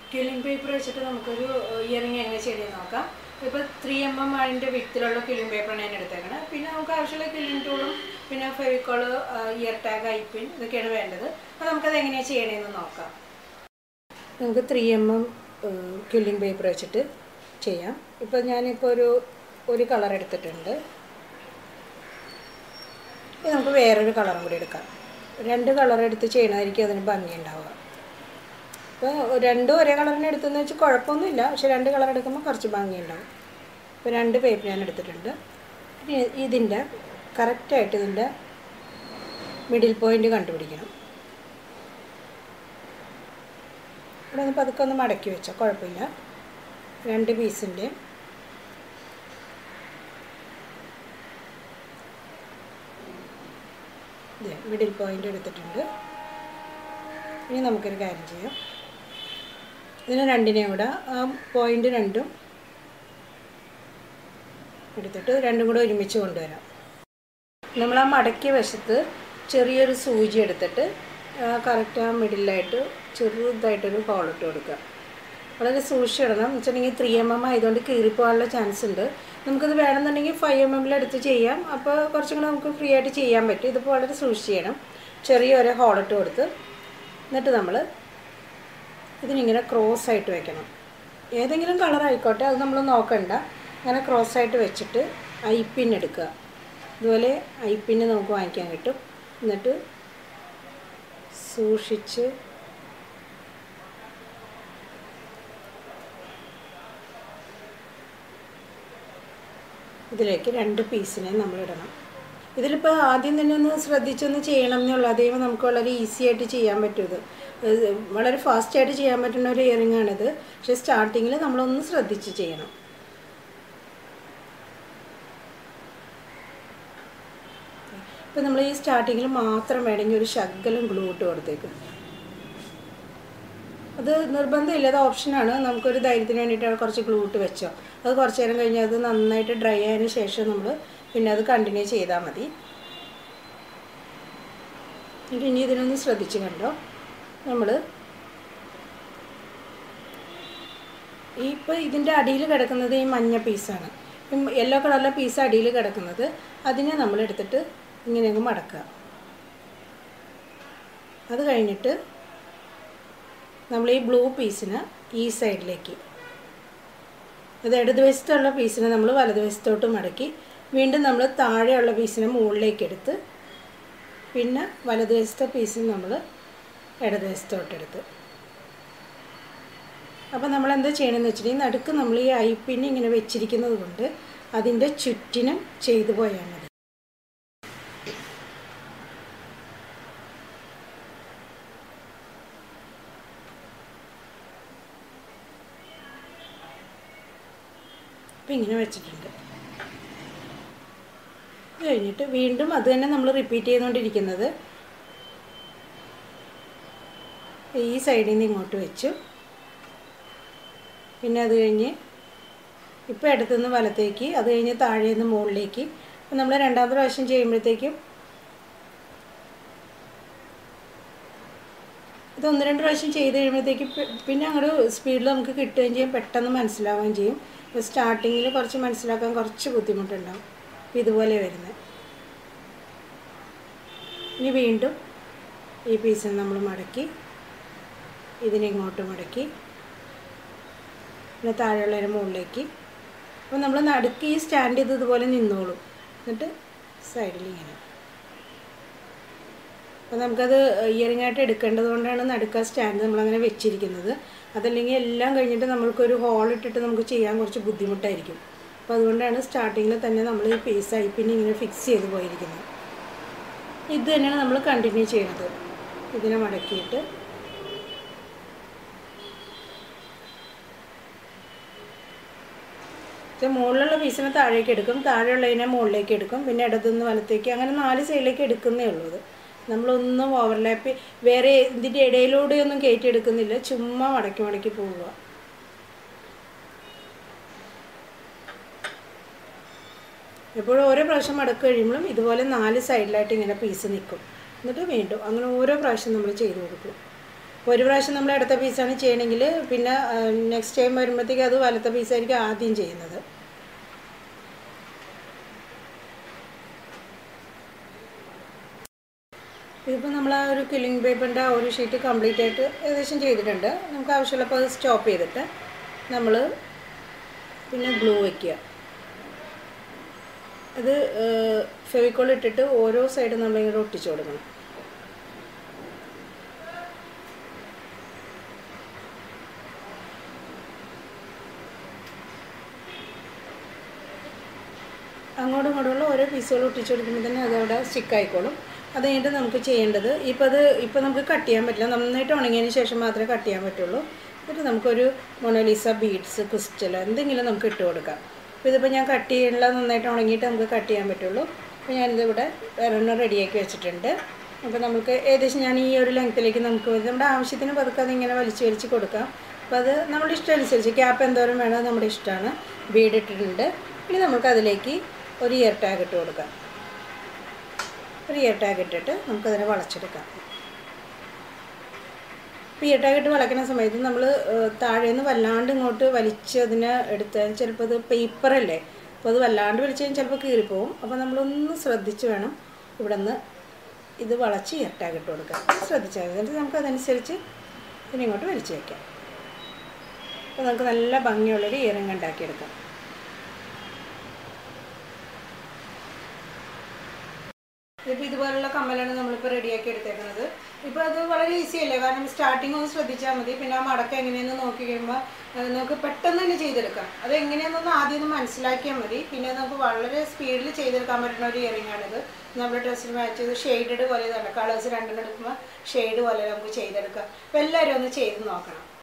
quilling paper വെച്ചിട്ട് നമുക്കൊരു earring എങ്ങനെ ചെയ്തെന്ന് നോക്കാം ഇപ്പോൾ ത്രീ എം എം അതിൻ്റെ വിത്തിലുള്ള ക്യൂലിംഗ് പേപ്പറാണ് ഞാൻ എടുത്തേക്കണത് പിന്നെ നമുക്ക് ആവശ്യമുള്ള ക്യൂലിംഗ് ടൂളും പിന്നെ ഫെവിക്കോള് ഇയർ ടാഗ് ഐപ്പിൻ ഇതൊക്കെയാണ് വേണ്ടത് അപ്പോൾ നമുക്കത് എങ്ങനെയാണ് ചെയ്യണമെന്ന് നോക്കാം നമുക്ക് three M M quilling paper വെച്ചിട്ട് ചെയ്യാം ഇപ്പോൾ ഞാനിപ്പോൾ ഒരു ഒരു കളർ എടുത്തിട്ടുണ്ട് ഇനി നമുക്ക് വേറൊരു കളറും കൂടി എടുക്കാം രണ്ട് കളർ എടുത്ത് ചെയ്യണമായിരിക്കും അതിന് ഭംഗി ഉണ്ടാവുക ഇപ്പോൾ രണ്ടും ഒരേ കളറിന് എടുത്തെന്ന് വെച്ചാൽ കുഴപ്പമൊന്നുമില്ല പക്ഷെ രണ്ട് കളർ എടുക്കുമ്പോൾ കുറച്ച് ഭംഗി ഉണ്ടാവും ഇപ്പോൾ രണ്ട് പേപ്പർ ഞാൻ എടുത്തിട്ടുണ്ട് ഇനി ഇതിൻ്റെ കറക്റ്റായിട്ട് ഇതിൻ്റെ മിഡിൽ പോയിൻ്റ് കണ്ടുപിടിക്കണം ഇവിടെ ഒന്ന് പതുക്കെ ഒന്ന് മടക്കി വെച്ചോ കുഴപ്പമില്ല രണ്ട് പീസിൻ്റെ ഇത് മിഡിൽ പോയിൻ്റ് എടുത്തിട്ടുണ്ട് ഇനി നമുക്കൊരു കാര്യം ചെയ്യാം ഇതിന് രണ്ടിനെയും കൂടെ ആ പോയിൻ്റ് രണ്ടും എടുത്തിട്ട് രണ്ടും കൂടെ ഒരുമിച്ച് കൊണ്ടുവരാം നമ്മൾ ആ മടക്കിയ വശത്ത് ചെറിയൊരു സൂചി എടുത്തിട്ട് കറക്റ്റ് ആ മിഡിലായിട്ട് ചെറുതായിട്ടൊരു ഹോളിട്ട് കൊടുക്കുക വളരെ സൂക്ഷിച്ചിടണം എന്ന് വെച്ചിട്ടുണ്ടെങ്കിൽ ത്രീ എം എം ആയതുകൊണ്ട് കീറിപ്പോകാനുള്ള ചാൻസ് ഉണ്ട് നമുക്കത് വേണമെന്നുണ്ടെങ്കിൽ ഫൈവ് എം എമ്മിൽ എടുത്ത് ചെയ്യാം അപ്പോൾ കുറച്ചും കൂടെ നമുക്ക് ഫ്രീ ആയിട്ട് ചെയ്യാൻ പറ്റും ഇതിപ്പോൾ വളരെ സൂക്ഷിച്ച് ചെയ്യണം ചെറിയ ഒരു ഹോളിട്ട് കൊടുത്ത് എന്നിട്ട് നമ്മൾ ഇതിനിങ്ങനെ ക്രോസ് ആയിട്ട് വെക്കണം ഏതെങ്കിലും കളർ ആയിക്കോട്ടെ അത് നമ്മൾ നോക്കണ്ട അങ്ങനെ ക്രോസ് ആയിട്ട് വെച്ചിട്ട് ഐ പിൻ എടുക്കുക ഇതുപോലെ ഐ പിന്ന് നമുക്ക് വാങ്ങിക്കാൻ കിട്ടും എന്നിട്ട് സൂക്ഷിച്ച് ഇതിലേക്ക് രണ്ട് പീസിനെ നമ്മൾ ഇടണം ഇതിലിപ്പോൾ ആദ്യം തന്നെ ഒന്ന് ശ്രദ്ധിച്ചൊന്ന് ചെയ്യണം എന്നുള്ള അതേ നമുക്ക് വളരെ ഈസി ആയിട്ട് ചെയ്യാൻ പറ്റും ഇത് ഇത് വളരെ ഫാസ്റ്റായിട്ട് ചെയ്യാൻ പറ്റുന്ന ഒരു ഇയറിംഗ് ആണിത് പക്ഷേ സ്റ്റാർട്ടിങ്ങിൽ നമ്മളൊന്ന് ശ്രദ്ധിച്ച് ചെയ്യണം ഇപ്പം നമ്മൾ ഈ സ്റ്റാർട്ടിങ്ങിൽ മാത്രം വേണമെങ്കിൽ ഒരു ശകലം ഗ്ലൂ ഇട്ട് കൊടുത്തേക്കും അത് നിർബന്ധമില്ല അത് ഓപ്ഷനാണ് നമുക്കൊരു ധൈര്യത്തിന് വേണ്ടിയിട്ടാണ് കുറച്ച് ഗ്ലൂ ഇട്ട് വെച്ചോ അത് കുറച്ച് നേരം കഴിഞ്ഞ് അത് നന്നായിട്ട് ഡ്രൈ ആയതിന് ശേഷം നമ്മൾ പിന്നെ അത് കണ്ടിന്യൂ ചെയ്താൽ മതി എന്നിട്ട് ഇനി ഇതിനൊന്ന് ശ്രദ്ധിച്ച് കണ്ടോ നമ്മൾ ഈ ഇപ്പോൾ ഇതിൻ്റെ അടിയിൽ കിടക്കുന്നത് ഈ മഞ്ഞ പീസാണ് യെല്ലോ കളറിലെ പീസ് അടിയിൽ കിടക്കുന്നത് അതിനെ നമ്മൾ എടുത്തിട്ട് ഇങ്ങനെ അങ്ങ് മടക്കുക അത് കഴിഞ്ഞിട്ട് നമ്മൾ ഈ ബ്ലൂ പീസിന് ഈ സൈഡിലേക്ക് അത് ഇടതുവശത്തുള്ള പീസിനെ നമ്മൾ വലതുവശത്തോട്ട് മടക്കി വീണ്ടും നമ്മൾ താഴെയുള്ള പീസിനെ മുകളിലേക്ക് എടുത്ത് പിന്നെ വലതുവശത്തെ പീസിന് നമ്മൾ ഇടതുവശത്തോട്ടെടുത്ത് അപ്പോൾ നമ്മൾ എന്താ ചെയ്യണമെന്ന് വെച്ചിട്ടുണ്ടെങ്കിൽ നടുക്ക് നമ്മൾ ഈ ഐപ്പിന് ഇങ്ങനെ വെച്ചിരിക്കുന്നത് കൊണ്ട് അതിൻ്റെ ചുറ്റിനും ചെയ്തു പോയാൽ മതി അപ്പം ഇങ്ങനെ വെച്ചിട്ടുണ്ട് അത് കഴിഞ്ഞിട്ട് വീണ്ടും അത് തന്നെ നമ്മൾ റിപ്പീറ്റ് ചെയ്തുകൊണ്ടിരിക്കുന്നത് ഈ സൈഡിൽ നിന്ന് ഇങ്ങോട്ട് വെച്ചു പിന്നെ അത് കഴിഞ്ഞ് ഇപ്പോൾ ഇടത്തുനിന്ന് വലത്തേക്ക് അത് കഴിഞ്ഞ് താഴെ നിന്ന് മുകളിലേക്ക് അപ്പം നമ്മൾ രണ്ടാമത്തെ പ്രാവശ്യം ചെയ്യുമ്പോഴത്തേക്കും ഇത് ഒന്ന് രണ്ട് പ്രാവശ്യം ചെയ്ത് കഴിയുമ്പോഴത്തേക്ക് പിന്നെ അങ്ങോട്ട് സ്പീഡിൽ നമുക്ക് കിട്ടുകയും ചെയ്യും പെട്ടെന്ന് മനസ്സിലാവുകയും ചെയ്യും ഇപ്പോൾ സ്റ്റാർട്ടിങ്ങിൽ കുറച്ച് മനസ്സിലാക്കാൻ കുറച്ച് ബുദ്ധിമുട്ടുണ്ടാവും അപ്പോൾ ഇതുപോലെ വരുന്നത് ഇനി വീണ്ടും ഈ പീസിനെ നമ്മൾ മടക്കി ഇതിനെ ഇങ്ങോട്ട് മടക്കി പിന്നെ താഴെയുള്ളതിന് മുകളിലേക്ക് അപ്പോൾ നമ്മൾ നടുക്ക് ഈ സ്റ്റാൻഡ് ചെയ്ത് ഇതുപോലെ നിന്നോളും എന്നിട്ട് സൈഡിൽ ഇങ്ങനെ അപ്പോൾ നമുക്കത് ഇയറിംഗ് ആയിട്ട് എടുക്കേണ്ടത് കൊണ്ടാണ് നടുക്ക സ്റ്റാൻഡ് നമ്മളങ്ങനെ വെച്ചിരിക്കുന്നത് അതല്ലെങ്കിൽ എല്ലാം കഴിഞ്ഞിട്ട് നമ്മൾക്കൊരു ഹോൾ ഇട്ടിട്ട് നമുക്ക് ചെയ്യാൻ കുറച്ച് ബുദ്ധിമുട്ടായിരിക്കും അപ്പോൾ അതുകൊണ്ടാണ് സ്റ്റാർട്ടിങ്ങിൽ തന്നെ നമ്മൾ ഈ പീസ് ഐപ്പിന് ഇങ്ങനെ ഫിക്സ് ചെയ്ത് പോയിരിക്കുന്നത് ഇത് തന്നെയാണ് നമ്മൾ കണ്ടിന്യൂ ചെയ്യണത് ഇതിനെ മടക്കിയിട്ട് മുകളിലുള്ള പീസിനെ താഴേക്ക് എടുക്കും താഴെയുള്ളതിനെ മുകളിലേക്ക് എടുക്കും പിന്നെ ഇടത്തുനിന്ന് വലത്തേക്ക് അങ്ങനെ നാല് സൈഡിലേക്ക് എടുക്കുന്നേ ഉള്ളൂ ഇത് നമ്മളൊന്നും ഓവർലാപ്പ് വേറെ ഇതിൻ്റെ ഇടയിലൂടെ ഒന്നും കയറ്റി എടുക്കുന്നില്ല ചുമ്മാ മടക്കി മടക്കി പോവുക എപ്പോഴും ഓരോ പ്രാവശ്യം മടക്കി കഴിയുമ്പോഴും ഇതുപോലെ നാല് സൈഡിലായിട്ട് ഇങ്ങനെ പീസ് നിൽക്കും എന്നിട്ട് വീണ്ടും അങ്ങനെ ഓരോ പ്രാവശ്യം നമ്മൾ ചെയ്ത് കൊടുക്കും ഒരു പ്രാവശ്യം നമ്മൾ ഇടത്തെ പീസാണ് ചെയ്യണമെങ്കിൽ പിന്നെ നെക്സ്റ്റ് ടൈം വരുമ്പോഴത്തേക്ക് അത് വലത്തെ പീസായിരിക്കും ആദ്യം ചെയ്യുന്നത് ഇതിപ്പോൾ നമ്മൾ ആ ഒരു കില്ലിംഗ് പേപ്പറിൻ്റെ ആ ഒരു ഷീറ്റ് കംപ്ലീറ്റ് ആയിട്ട് ഏകദേശം ചെയ്തിട്ടുണ്ട് നമുക്ക് ആവശ്യമുള്ളപ്പോൾ അത് സ്റ്റോപ്പ് ചെയ്തിട്ട് നമ്മൾ പിന്നെ ഗ്ലൂ വയ്ക്കുക ഇത് ഫെവിക്കോൾ ഇട്ടിട്ട് ഓരോ സൈഡും നമ്മളിങ്ങനെ ഒട്ടിച്ചു കൊടുക്കണം അങ്ങോട്ടും ഇങ്ങോട്ടുമുള്ള ഓരോ പീസുകൾ ഒട്ടിച്ചു കൊടുക്കുമ്പോൾ തന്നെ അതവിടെ സ്റ്റിക്ക് ആയിക്കോളും അത് കഴിഞ്ഞിട്ട് നമുക്ക് ചെയ്യേണ്ടത് ഇപ്പോൾ അത് ഇപ്പോൾ നമുക്ക് കട്ട് ചെയ്യാൻ പറ്റില്ല നന്നായിട്ട് ഉണങ്ങിയതിന് ശേഷം മാത്രമേ കട്ട് ചെയ്യാൻ പറ്റുള്ളൂ എന്നിട്ട് നമുക്കൊരു മൊണോലിസ ബീഡ്സ് ക്രിസ്റ്റലോ എന്തെങ്കിലും നമുക്ക് ഇട്ട് കൊടുക്കാം അപ്പോൾ ഇതിപ്പോൾ ഞാൻ കട്ട് ചെയ്യാനുള്ള നന്നായിട്ട് ഉണങ്ങിയിട്ട് നമുക്ക് കട്ട് ചെയ്യാൻ പറ്റുള്ളൂ അപ്പോൾ ഞാനിതിവിടെ ഒരെണ്ണം റെഡിയാക്കി വെച്ചിട്ടുണ്ട് അപ്പോൾ നമുക്ക് ഏകദേശം ഞാൻ ഈ ഒരു ലെങ്ത്തിലേക്ക് നമുക്ക് നമ്മുടെ ആവശ്യത്തിന് പതുക്കെ അതിങ്ങനെ വലിച്ചു വലിച്ച് കൊടുക്കാം അപ്പോൾ അത് നമ്മുടെ ഇഷ്ടം അനുസരിച്ച് ക്യാപ്പ് എന്തോരം വേണോ നമ്മുടെ ഇഷ്ടമാണ് ബീഡ് ഇട്ടിട്ടുണ്ട് ഇനി നമുക്ക് അതിലേക്ക് ഒരു ഇയർ ടാഗ് ഇട്ട് കൊടുക്കാം ഒരു ഇയർ ടാഗ് ഇട്ടിട്ട് നമുക്കതിനെ വളച്ചെടുക്കാം ഇപ്പോൾ ഇയർ ടാഗ് ഇട്ട് വളയ്ക്കുന്ന സമയത്ത് നമ്മൾ താഴേന്ന് വല്ലാണ്ട് ഇങ്ങോട്ട് വലിച്ച് അതിനെ എടുത്താൽ ചിലപ്പോൾ അത് പേപ്പറല്ലേ അപ്പോൾ അത് വല്ലാണ്ട് വലിച്ച് കഴിഞ്ഞാൽ ചിലപ്പോൾ കീറിപ്പോവും അപ്പോൾ നമ്മളൊന്ന് ശ്രദ്ധിച്ച് വേണം ഇവിടെ നിന്ന് ഇത് വളച്ച് ഇയർ ടാഗ് ഇട്ട് കൊടുക്കാം ശ്രദ്ധിച്ചാൽ മതി എന്നിട്ട് നമുക്ക് അതനുസരിച്ച് പിന്നെ ഇങ്ങോട്ട് വലിച്ച് വയ്ക്കാം അപ്പോൾ നമുക്ക് നല്ല ഭംഗിയുള്ളൊരു ഇയറിങ് ഉണ്ടാക്കിയെടുക്കാം ഇപ്പോൾ ഇതുപോലുള്ള കമ്മലാണ് നമ്മളിപ്പോൾ റെഡിയാക്കി എടുത്തേക്കുന്നത് ഇപ്പോൾ അത് വളരെ ഈസി അല്ലേ കാരണം സ്റ്റാർട്ടിങ് ഒന്ന് ശ്രദ്ധിച്ചാൽ മതി പിന്നെ ആ മടക്ക എങ്ങനെയെന്ന് നോക്കി കഴിയുമ്പോൾ അത് നമുക്ക് പെട്ടെന്ന് തന്നെ ചെയ്തെടുക്കാം അത് എങ്ങനെയാണെന്നൊന്ന് ആദ്യം ഒന്ന് മനസ്സിലാക്കിയാൽ മതി പിന്നെ നമുക്ക് വളരെ സ്പീഡിൽ ചെയ്തെടുക്കാൻ പറ്റുന്ന ഒരു ഇയറിംഗ് ആണിത് നമ്മുടെ ഡ്രസ്സിന് മാച്ച് ചെയ്ത് ഷെയ്ഡഡ് പോലെ തന്നെ കളേഴ്സ് രണ്ടെണ്ണം എടുക്കുമ്പോൾ ഷെയ്ഡ് പോലെ നമുക്ക് ചെയ്തെടുക്കാം അപ്പോൾ എല്ലാവരും ഒന്ന് ചെയ്ത് നോക്കണം